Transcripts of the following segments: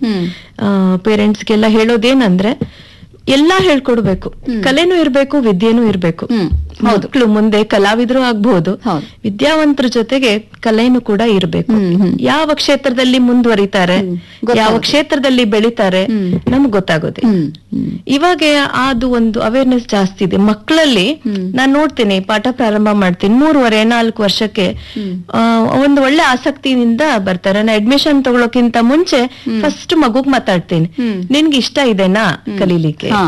ಹ್ಮ್ ಪೇರೆಂಟ್ಸ್ಗೆಲ್ಲ ಹೇಳೋದೇನಂದ್ರೆ ಎಲ್ಲಾ ಹೇಳ್ಕೊಡ್ಬೇಕು ಕಲೆನೂ ಇರ್ಬೇಕು ವಿದ್ಯೆನೂ ಇರ್ಬೇಕು ಹ್ಮ್ ಮಕ್ಕಳು ಮುಂದೆ ಕಲಾವಿದ್ರು ಆಗ್ಬಹುದು ಹೌದು. ವಿದ್ಯಾವಂತರ ಜೊತೆಗೆ ಕಲೆನೂ ಕೂಡ ಇರ್ಬೇಕು ಹ್ಮ್, ಹ್ಮ್. ಯಾವ ಕ್ಷೇತ್ರದಲ್ಲಿ ಮುಂದುವರಿತಾರೆ ಹ್ಮ್, ಗೊತ್ತಾಗುತ್ತೆ. ಯಾವ ಕ್ಷೇತ್ರದಲ್ಲಿ ಬೆಳಿತಾರೆ ಹ್ಮ್. ನಮ್ಗೆ ಗೊತ್ತಾಗೋದಿಲ್ಲ ಹ್ಮ್ ಹ್ಮ್ ಇವಾಗ ಅದು ಒಂದು ಅವೇರ್ನೆಸ್ ಜಾಸ್ತಿ ಇದೆ ಮಕ್ಕಳಲ್ಲಿ ಹ್ಮ್. ನಾನ್ ನೋಡ್ತೀನಿ ಪಾಠ ಪ್ರಾರಂಭ ಮಾಡ್ತೀನಿ ಮೂರುವರೆ ನಾಲ್ಕು ವರ್ಷಕ್ಕೆ ಹ್ಮ್. ಆ, ಒಂದು ಒಳ್ಳೆ ಆಸಕ್ತಿಯಿಂದ ಬರ್ತಾರೆ ನಾ ಅಡ್ಮಿಷನ್ ತಗೊಳಕ್ಕಿಂತ ಮುಂಚೆ ಫಸ್ಟ್ ಮಗುಗ್ ಮಾತಾಡ್ತೀನಿ ಹ್ಮ್. ನಿನ್ಗೆ ಇಷ್ಟ ಇದೆನಾ ಕಲೀಲಿಕ್ಕೆ ಹಾ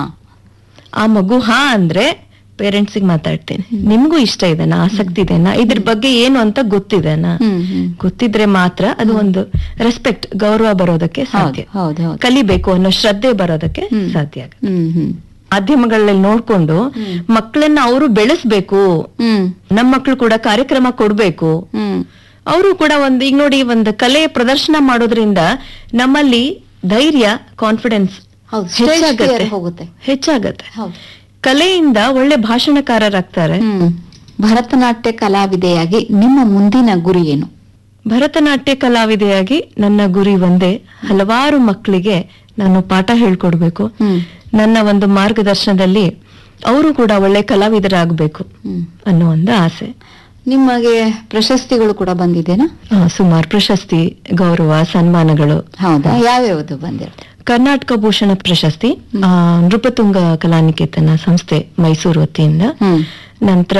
ಆ ಮಗು ಹಾ ಅಂದ್ರೆ ಪೇರೆಂಟ್ಸ್ ಮಾತಾಡ್ತೀನಿ ನಿಮ್ಗೂ ಇಷ್ಟ ಇದೆನಾ ಆಸಕ್ತಿ ಇದೆನಾ ಇದ್ರ ಬಗ್ಗೆ ಏನು ಅಂತ ಗೊತ್ತಿದೆನಾ ಹ್ಮ್ ಹ್ಮ್ ಗೊತ್ತಿದ್ರೆ ಮಾತ್ರ ಅದು ಒಂದು ರೆಸ್ಪೆಕ್ಟ್ ಗೌರವ ಬರೋದಕ್ಕೆ ಹೌದು ಸಾಧ್ಯ ಹೌದು ಹೌದು ಕಲಿಬೇಕು ಅನ್ನೋ ಶ್ರದ್ಧೆ ಬರೋದಕ್ಕೆ ಹ್ಮ್. ಸಾಧ್ಯ ಆಗುತ್ತೆ ಹ್ಮ್ ಹ್ಮ್ ಮಾಧ್ಯಮಗಳಲ್ಲಿ ನೋಡ್ಕೊಂಡು ಮಕ್ಕಳನ್ನ ಅವರು ಬೆಳೆಸ್ಬೇಕು ಹ್ಮ್ ನಮ್ಮ ಮಕ್ಕಳು ಕೂಡ ಕಾರ್ಯಕ್ರಮ ಕೊಡ್ಬೇಕು ಹ್ಮ್ ಅವರು ಕೂಡ ಒಂದು ಈಗ ನೋಡಿ ಒಂದು ಕಲೆ ಪ್ರದರ್ಶನ ಮಾಡೋದ್ರಿಂದ ನಮ್ಮಲ್ಲಿ ಧೈರ್ಯ ಕಾನ್ಫಿಡೆನ್ಸ್ ಹೌದು ಸ್ಟೇಜ್ ಹೆಚ್ಚಾಗತ್ತೆ ಫಿಯರ್ ಹೋಗುತ್ತೆ ಹೆಚ್ಚಾಗತ್ತೆ ಹೌದು ಕಲೆಯಿಂದ ಒಳ್ಳೆ ಭಾಷಣಕಾರರಾಗ್ತಾರೆ ಹ್ಮ್ ಭರತನಾಟ್ಯ ಕಲಾವಿದೆಯಾಗಿ ನಿಮ್ಮ ಮುಂದಿನ ಗುರಿ ಏನು ಭರತನಾಟ್ಯ ಕಲಾವಿದೆಯಾಗಿ ನನ್ನ ಗುರಿ ಒಂದೇ ಹಲವಾರು ಮಕ್ಕಳಿಗೆ ನಾನು ಪಾಠ ಹೇಳ್ಕೊಡ್ಬೇಕು ಹ್ಮ್ ನನ್ನ ಒಂದು ಮಾರ್ಗದರ್ಶನದಲ್ಲಿ ಅವರು ಕೂಡ ಒಳ್ಳೆ ಕಲಾವಿದರಾಗಬೇಕು ಹ್ಮ್ ಅನ್ನೋ ಒಂದು ಆಸೆ ನಿಮಗೆ ಪ್ರಶಸ್ತಿಗಳು ಕೂಡ ಬಂದಿದೆನಾ ಆ, ಸುಮಾರು ಪ್ರಶಸ್ತಿ ಗೌರವ ಸನ್ಮಾನಗಳು ಹೌದಾ ಯಾವ್ಯಾವುದು ಬಂದಿರುತ್ತೆ ಕರ್ನಾಟಕ ಭೂಷಣ ಪ್ರಶಸ್ತಿ ಆ, ನೃಪತುಂಗ ಕಲಾನಿಕೇತನ ಸಂಸ್ಥೆ ಮೈಸೂರು ವತಿಯಿಂದ ಹ್ಮ್ ನಂತರ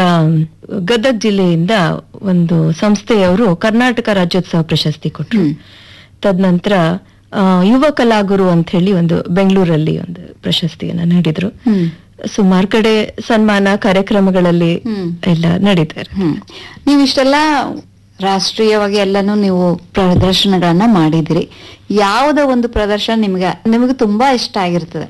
ಗದಗ್ ಜಿಲ್ಲೆಯಿಂದ ಒಂದು ಸಂಸ್ಥೆಯವರು ಕರ್ನಾಟಕ ರಾಜ್ಯೋತ್ಸವ ಪ್ರಶಸ್ತಿ ಕೊಟ್ಟರು ಹ್ಮ್. ತದನಂತರ ಆ, ಯುವ ಕಲಾಗುರು ಅಂತ ಹೇಳಿ ಒಂದು ಬೆಂಗಳೂರಲ್ಲಿ ಒಂದು ಪ್ರಶಸ್ತಿಯನ್ನ ನೀಡಿದ್ರು ಹ್ಮ್ ಸುಮಾರು ಕಡೆ ಸನ್ಮಾನ ಕಾರ್ಯಕ್ರಮಗಳಲ್ಲಿ ಹ್ಮ್. ಎಲ್ಲ ನಡೀತಾರೆ ಹ್ಮ್ ನೀವಿಷ್ಟೆಲ್ಲ ರಾಷ್ಟ್ರೀಯವಾಗಿ ಎಲ್ಲಾನು ನೀವು ಪ್ರದರ್ಶನಗಳನ್ನ ಮಾಡಿದಿರಿ ಯಾವ್ದ ಒಂದು ಪ್ರದರ್ಶನ ನಿಮ್ಗೆ ನಿಮಗೆ ತುಂಬಾ ಇಷ್ಟ ಆಗಿರ್ತದೆ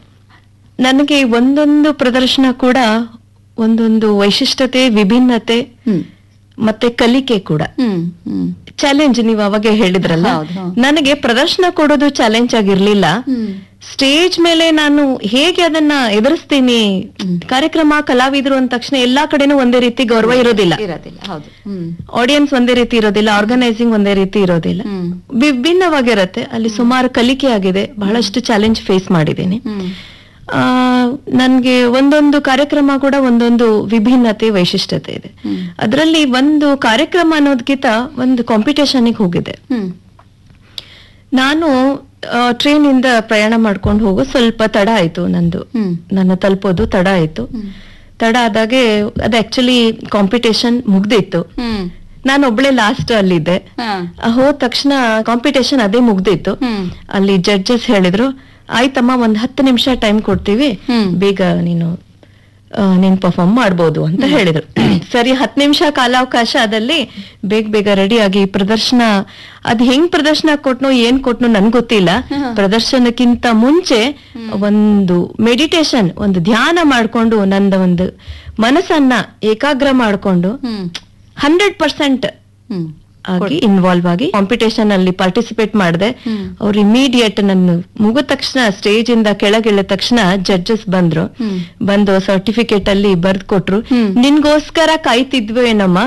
ನನಗೆ ಒಂದೊಂದು ಪ್ರದರ್ಶನ ಕೂಡ ಒಂದೊಂದು ವೈಶಿಷ್ಟ್ಯತೆ ವಿಭಿನ್ನತೆ ಹ್ಮ್ ಮತ್ತೆ ಕಲಿಕೆ ಕೂಡ ಹ್ಮ್ ಹ್ಮ್ ಚಾಲೆಂಜ್ ನೀವು ಅವಾಗ ಹೇಳಿದ್ರಲ್ಲ ಹೌದು, ಹೌದು. ನನಗೆ ಪ್ರದರ್ಶನ ಕೊಡೋದು ಚಾಲೆಂಜ್ ಆಗಿರ್ಲಿಲ್ಲ ಹ್ಮ್ ಸ್ಟೇಜ್ ಮೇಲೆ ನಾನು ಹೇಗೆ ಅದನ್ನ ಎದುರಿಸ್ತೀನಿ ಕಾರ್ಯಕ್ರಮ ಕಲಾವಿದರು ಅಂದ ತಕ್ಷಣ ಎಲ್ಲಾ ಕಡೆನೂ ಒಂದೇ ರೀತಿ ಗೌರವ ಇರೋದಿಲ್ಲ ಇರೋದಿಲ್ಲ ಹೌದು ಹ್ಮ್ ಆಡಿಯನ್ಸ್ ಒಂದೇ ರೀತಿ ಇರೋದಿಲ್ಲ ಆರ್ಗನೈಸಿಂಗ್ ಒಂದೇ ರೀತಿ ಇರೋದಿಲ್ಲ ಹ್ಮ್ ವಿಭಿನ್ನವಾಗಿರತ್ತೆ ಅಲ್ಲಿ ಸುಮಾರು ಕಲಿಕೆ ಆಗಿದೆ ಬಹಳಷ್ಟು ಚಾಲೆಂಜ್ ಫೇಸ್ ಮಾಡಿದ್ದೀನಿ ಹ್ಮ್ ಆ ನನ್ಗೆ ಒಂದೊಂದು ಕಾರ್ಯಕ್ರಮ ಕೂಡ ಒಂದೊಂದು ವಿಭಿನ್ನತೆ ವೈಶಿಷ್ಟ್ಯತೆ ಇದೆ ಹ್ಮ್. ಅದರಲ್ಲಿ ಒಂದು ಕಾರ್ಯಕ್ರಮ ಅನ್ನೋದಕ್ಕಿಂತ ಒಂದು ಕಾಂಪಿಟೇಷನ್ಗೆ ಹೋಗಿದೆ ಹ್ಮ್ ನಾನು ಟ್ರೈನ್ ಇಂದ ಪ್ರಯಾಣ ಮಾಡ್ಕೊಂಡು ಹೋಗೋ ಸ್ವಲ್ಪ ತಡ ಆಯ್ತು ನಂದು ಹ್ಮ್ ನನ್ನ ತಲುಪೋದು ತಡ ಆಯ್ತು ಹ್ಮ್. ತಡ ಆದಾಗೆ ಅದು ಆಕ್ಚುಲಿ ಕಾಂಪಿಟೇಷನ್ ಮುಗ್ದಿತ್ತು ಹ್ಮ್ ನಾನು ಒಬ್ಳೆ ಲಾಸ್ಟ್ ಅಲ್ಲಿದ್ದೆ ಹಾ ಆ, ಹೋದ ತಕ್ಷಣ ಕಾಂಪಿಟೇಷನ್ ಅದೇ ಮುಗ್ದಿತ್ತು ಹ್ಮ್ ಅಲ್ಲಿ ಜಡ್ಜಸ್ ಹೇಳಿದ್ರು ಆಯ್ತಮ್ಮ ಒಂದ್ ಹತ್ತು ನಿಮಿಷ ಟೈಮ್ ಕೊಡ್ತೀವಿ ಹ್ಮ್. ಬೇಗ ನೀನು ಆ, ನೀನ್ ಪರ್ಫಾರ್ಮ್ ಮಾಡ್ಬೋದು ಅಂತ ಹೇಳಿದ್ರು ಸರಿ ಹತ್ತು ನಿಮಿಷ ಕಾಲಾವಕಾಶ ಅದಲ್ಲಿ ಬೇಗ ಬೇಗ ರೆಡಿ ಆಗಿ ಪ್ರದರ್ಶನ ಅದ್ ಹೆಂಗ್ ಪ್ರದರ್ಶನ ಕೊಟ್ನೋ ಏನ್ ಕೊಟ್ನೋ ನನ್ ಗೊತ್ತಿಲ್ಲ ಪ್ರದರ್ಶನಕ್ಕಿಂತ ಮುಂಚೆ ಒಂದು ಮೆಡಿಟೇಷನ್ ಒಂದು ಧ್ಯಾನ ಮಾಡ್ಕೊಂಡು ನಂದ ಒಂದು ಮನಸ್ಸನ್ನ ಏಕಾಗ್ರ ಮಾಡ್ಕೊಂಡು ಹ್ಮ್ ಹಂಡ್ರೆಡ್ ಪರ್ಸೆಂಟ್ ಹ್ಮ್ ಆಗಿ ಇನ್ವಾಲ್ವ್ ಆಗಿ ಕಾಂಪಿಟೇಷನ್ ಅಲ್ಲಿ ಪಾರ್ಟಿಸಿಪೇಟ್ ಮಾಡಿದೆ ಹ್ಮ್. ಅವ್ರು ಇಮಿಡಿಯೇಟ್ ನನ್ನ ಮುಗಿದ ತಕ್ಷಣ ಸ್ಟೇಜ್ ಇಂದ ಕೆಳಗಿಳಿದ ತಕ್ಷಣ ಜಡ್ಜಸ್ ಬಂದ್ರು ಹ್ಮ್. ಬಂದು ಸರ್ಟಿಫಿಕೇಟ್ ಅಲ್ಲಿ ಬರ್ದ್ ಕೊಟ್ರು ಹ್ಮ್. ನಿನ್ಗೋಸ್ಕರ ಕಾಯ್ತಿದ್ವು ಏನಮ್ಮ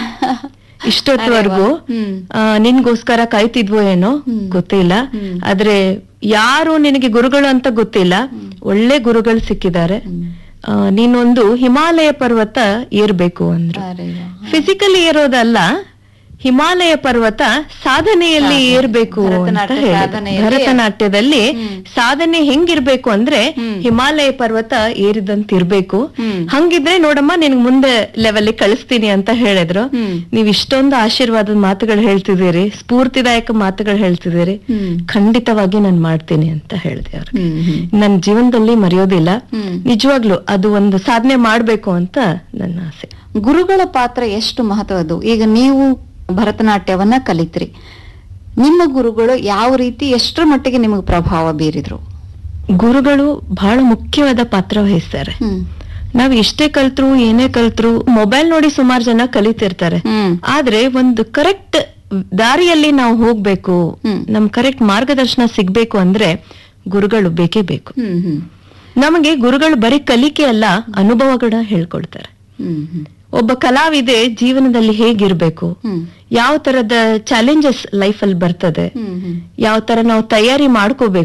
ಇಷ್ಟೊತ್ತವರೆಗೂ ಹ್ಮ್. ಆ, ನಿನ್ಗೋಸ್ಕರ ಕಾಯ್ತಿದ್ವೋ ಏನೋ ಗೊತ್ತಿಲ್ಲ ಹ್ಮ್. ಆದ್ರೆ ಯಾರು ನಿನಗೆ ಗುರುಗಳು ಅಂತ ಗೊತ್ತಿಲ್ಲ ಒಳ್ಳೆ ಗುರುಗಳು ಸಿಕ್ಕಿದ್ದಾರೆ ಆ, ನೀನೊಂದು ಹಿಮಾಲಯ ಪರ್ವತ ಏರ್ಬೇಕು ಅಂದ್ರು ಅರೆ ವಾ. ಫಿಸಿಕಲಿ ಏರೋದಲ್ಲ ಹಿಮಾಲಯ ಪರ್ವತ ಸಾಧನೆಯಲ್ಲಿ ಸಾಧನೆ. ಏರ್ಬೇಕು ಅಂತ ಭರತನಾಟ್ಯ ಹೇಳಿದ್ರು. ಸಾಧನೆಯಲ್ಲಿ- ಭರತನಾಟ್ಯದಲ್ಲಿ ಹ್ಮ್. ಸಾಧನೆ ಹೆಂಗಿರ್ಬೇಕು ಅಂದ್ರೆ ಹ್ಮ್. ಹಿಮಾಲಯ ಪರ್ವತ ಏರಿದಂತಿರ್ಬೇಕು ಹ್ಮ್. ಹಂಗಿದ್ರೆ ನೋಡಮ್ಮ ನಿನ್ಗ್ ಮುಂದೆ ಲೆವೆಲ್ ಕಳಿಸ್ತೀನಿ ಅಂತ ಹೇಳಿದ್ರು ಹ್ಮ್. ನೀವ್ ಇಷ್ಟೊಂದು ಆಶೀರ್ವಾದದ ಮಾತುಗಳು ಹೇಳ್ತಿದ್ದೀರಿ ಸ್ಫೂರ್ತಿದಾಯಕ ಮಾತುಗಳು ಹೇಳ್ತಿದ್ದೀರಿ ಹ್ಮ್. ಖಂಡಿತವಾಗಿ ನಾನ್ ಮಾಡ್ತೀನಿ ಅಂತ ಹೇಳಿದೆ ಅವ್ರಿಗೆ ಹ್ಮ್ ಹ್ಮ್ ನನ್ ಜೀವನದಲ್ಲಿ ಮರೆಯೋದಿಲ್ಲ ಹ್ಮ್. ನಿಜವಾಗ್ಲು ಅದು ಒಂದು ಸಾಧನೆ ಮಾಡ್ಬೇಕು ಅಂತ ನನ್ನ ಆಸೆ ಗುರುಗಳ ಪಾತ್ರ ಎಷ್ಟು ಮಹತ್ವದ್ದು ಈಗ ನೀವು ಭರತನಾಟ್ಯವನ್ನ ಕಲಿತ್ರಿ ನಿಮ್ಮ ಗುರುಗಳು ಯಾವ ರೀತಿ ಎಷ್ಟರ ಮಟ್ಟಿಗೆ ನಿಮಗೆ ಪ್ರಭಾವ ಬೀರಿದ್ರು ಗುರುಗಳು ಬಹಳ ಮುಖ್ಯವಾದ ಪಾತ್ರ ವಹಿಸ್ತಾರೆ ಹ್ಮ್ ನಾವ್ ಎಷ್ಟೇ ಕಲ್ತ್ರು ಏನೇ ಕಲ್ತ್ರು ಮೊಬೈಲ್ ನೋಡಿ ಸುಮಾರು ಜನ ಕಲಿತಿರ್ತಾರೆ ಹ್ಮ್ ಆದ್ರೆ ಒಂದು ಕರೆಕ್ಟ್ ದಾರಿಯಲ್ಲಿ ನಾವು ಹೋಗ್ಬೇಕು ಹ್ಮ್. ನಮ್ ಕರೆಕ್ಟ್ ಮಾರ್ಗದರ್ಶನ ಸಿಗ್ಬೇಕು ಅಂದ್ರೆ ಗುರುಗಳು ಬೇಕೇ ಬೇಕು ಹ್ಮ್ ಹ್ಮ್ ನಮಗೆ ಗುರುಗಳು ಬರೀ ಕಲಿಕೆ ಅಲ್ಲ ಅನುಭವಗಳ ಹೇಳ್ಕೊಳ್ತಾರೆ ಹ್ಮ್ ಹ್ಮ್ ಒಬ್ಬ ಕಲಾವಿದೆ ಜೀವನದಲ್ಲಿ ಹೇಗಿರ್ಬೇಕು ಹ್ಮ್ ಯಾವ ತರದ ಚಾಲೆಂಜಸ್ ಲೈಫ್ ಅಲ್ಲಿ ಬರ್ತದೆ ಹ್ಮ್ ಹ್ಮ್ ಯಾವ ತರ ನಾವು ತಯಾರಿ ಮಾಡ್ಕೋಬೇಕು